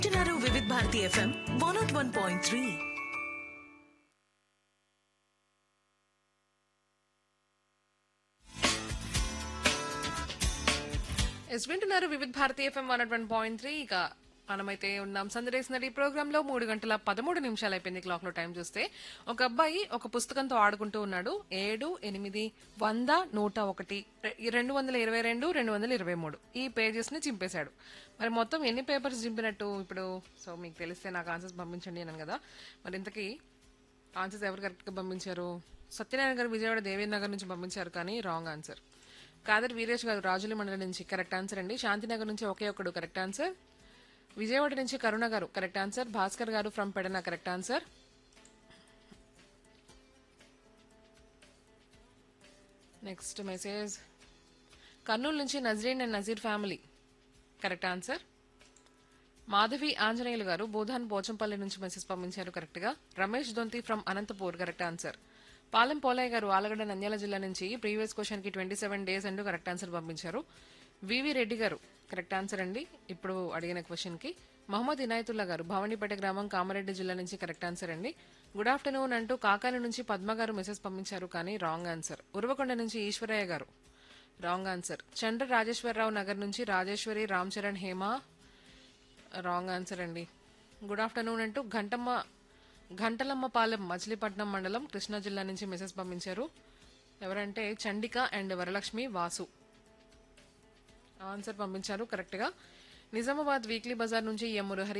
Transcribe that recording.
వింటున్నారు Vividh Bharati FM one nought one point three yes వింటున్నారు Vividh Bharatiya FM one one point three ఇక మనమైతే ఉన్నాం సందరేసినది ఈ ప్రోగ్రామ్ లో మూడు గంటల పదమూడు నిమిషాలు అయిపోయింది క్లాక్ లో టైం చూస్తే ఒక అబ్బాయి ఒక పుస్తకంతో ఆడుకుంటూ ఉన్నాడు ఏడు ఎనిమిది వంద నూట ఒకటి రె- రెండు వందల ఇరవై రెండు రెండు వందల ఇరవై మూడు ఈ పేజెస్ ని చింపేశాడు మరి మొత్తం ఎన్ని పేపర్స్ చింపినట్టు ఇప్పుడు సో మీకు తెలిస్తే నాకు ఆన్సర్స్ పంపించండి అన్నాను కదా మరి ఇంతకీ ఆన్సర్స్ ఎవరు కరెక్ట్గా పంపించారు సత్యనారాయణ గారు విజయవాడ దేవేంద్ర నగర్ నుంచి పంపించారు కానీ రాంగ్ ఆన్సర్ కాదర్ వీరేష్ గారు రాజుల మండలం నుంచి కరెక్ట్ ఆన్సర్ అండి శాంతినగర్ నుంచి ఒకే ఒకడు కరెక్ట్ ఆన్సర్ విజయవాడ నుంచి కరుణ గారు కరెక్ట్ ఆన్సర్ భాస్కర్ గారు from Pedana correct answer next message Kurnool నుంచి Nazreen and Nazeer family correct answer Madhavi Anjaneyulu గారు బోధాన్ పోచంపల్లి నుంచి మెసేజ్ పంపించారు కరెక్ట్ గా Ramesh Donthi from Anantapur correct answer Palem Polaiah గారు ఆలగడ్డ నంద్యాల జిల్లా నుంచి ప్రీవియస్ క్వశ్చన్ కి ట్వంటీ సెవెన్ డేస్ అంటూ కరెక్ట్ ఆన్సర్ పంపించారు వివి రెడ్డి గారు కరెక్ట్ ఆన్సర్ అండి ఇప్పుడు అడిగిన క్వశ్చన్ కి మహమ్మద్ ఇనాయతుల్లా గారు భవానీపేట గ్రామం కామారెడ్డి జిల్లా నుంచి కరెక్ట్ ఆన్సర్ అండి గుడ్ ఆఫ్టర్నూన్ అంటూ కాకాని నుంచి పద్మ గారు మెసేజ్ పంపించారు కానీ రాంగ్ ఆన్సర్ ఉరవకొండ నుంచి ఈశ్వరయ్య గారు రాంగ్ ఆన్సర్ చంద్ర రాజేశ్వరరావు నగర్ నుంచి రాజేశ్వరి రామ్ చరణ్ హేమ రాంగ్ ఆన్సర్ అండి గుడ్ ఆఫ్టర్నూన్ అంటూ ఘంటమ్మ ఘంటలమ్మపాలెం మచిలీపట్నం మండలం కృష్ణా జిల్లా నుంచి మెసేజ్ పంపించారు ఎవరంటే చండిక అండ్ వరలక్ష్మి వాసు ఆన్సర్ పంపించారు కరెక్ట్గా నిజామాబాద్ వీక్లీ బజార్ నుంచి ఎం మురహరి